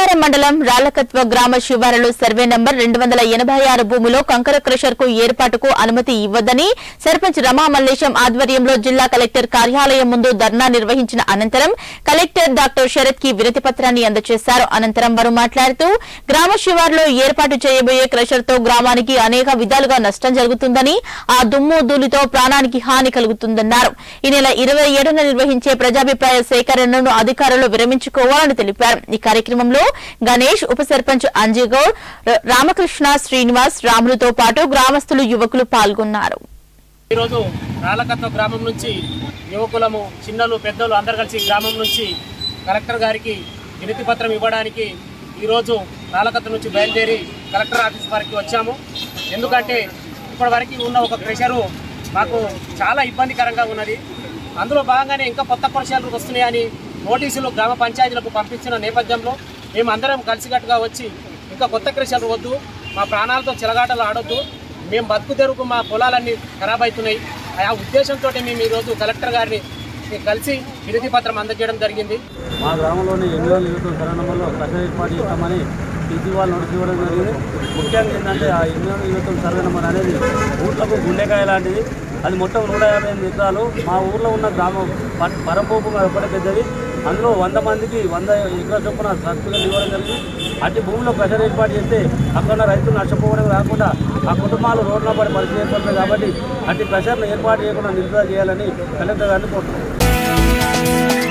బయ్యారం మండలం రాళ్లకత్వ గ్రామ శివారులో సర్వే నంబర్ రెండు వందల ఎనభై ఆరు భూమిలో కంకర క్రషర్ కు ఏర్పాటుకు అనుమతి ఇవ్వద్దని సర్పంచ్ రమా మల్లేశం ఆధ్వర్యంలో జిల్లా కలెక్టర్ కార్యాలయం ముందు ధర్నా నిర్వహించిన అనంతరం కలెక్టర్ డాక్టర్ శరత్ కి వినతి పత్రాన్ని అందజేశారు అనంతరం వారు మాట్లాడుతూ గ్రామ శివారులో ఏర్పాటు చేయబోయే క్రషర్ తో గ్రామానికి అనేక విధాలుగా నష్టం జరుగుతుందని ఆ దుమ్ము ధూళితో ప్రాణానికి హాని కలుగుతుందన్నారు ఈ నెల ఇరవై ఏడున నిర్వహించే ప్రజాభిప్రాయ సేకరణను అధికారులు విరమించుకోవాలని తెలిపారు ఈ కార్యక్రమంలో గణేష్ ఉప సర్పంచ్ అంజిగౌడ్ ర- రామకృష్ణ శ్రీనివాస్ రాములతో పాటు గ్రామస్తులు యువకులు పాల్గొన్నారు ఈరోజు రాలకత్వ గ్రామం నుంచి యువకులము చిన్నలు పెద్దలు అందరు కలిసి గ్రామం నుంచి కలెక్టర్ గారికి వినతి పత్రం ఇవ్వడానికి ఈరోజు రాలకత్వ నుంచి బయలుదేరి కలెక్టర్ ఆఫీస్ వరకు వచ్చాము ఎందుకంటే ఇప్పటి వరకు ఉన్న ఒక ప్రెషరు మాకు చాలా ఇబ్బందికరంగా ఉన్నది అందులో భాగంగానే ఇంకా కొత్త పరిశీలనలు వస్తున్నాయని నోటీసులు గ్రామ పంచాయతీలకు పంపించిన నేపథ్యంలో మేము అందరం కలిసికట్టుగా వచ్చి ఇంకా కొత్త కృషులు వద్దు మా ప్రాణాలతో చిలగాటలు ఆడొద్దు మేము బతుకు తెరుకు మా పొలాలన్నీ ఖరాబ్ అవుతున్నాయి ఆ ఉద్దేశంతో మేము ఈరోజు కలెక్టర్ గారిని కలిసి వినతి పత్రం అందజేయడం జరిగింది మా గ్రామంలోని ఎన్నో యువత సరణంలో ప్రజలు ఏర్పాటు చేస్తామని టీసీ వాళ్ళు నోటీస్ ఇవ్వడం జరిగింది ముఖ్యంగా ఏంటంటే ఆ ఎన్నో యువత సర్వే నెంబర్ అనేది ఊర్లకు గుండెకాయ లాంటిది అది మొత్తం నూట యాభై ఎనిమిది ఎకరాలు మా ఊర్లో ఉన్న గ్రామం ప- పరంపోపు ఒకటే పెద్దది అందులో వంద మందికి వంద ఎకరాల చొప్పున సర్టిఫికెట్ ఇవ్వడం జరిగింది అట్టి భూమిలో ప్రెషర్ ఏర్పాటు చేస్తే అక్కడ ఉన్న రైతులు నష్టపోవడం కాకుండా ఆ కుటుంబాలు రోడ్ల పడి పరిస్థితి ఏర్పడుతుంది కాబట్టి అట్టి ప్రెషర్ను ఏర్పాటు చేయకుండా నిలుపుదల చేయాలని కలెక్టర్ గారిని కోరుతున్నాం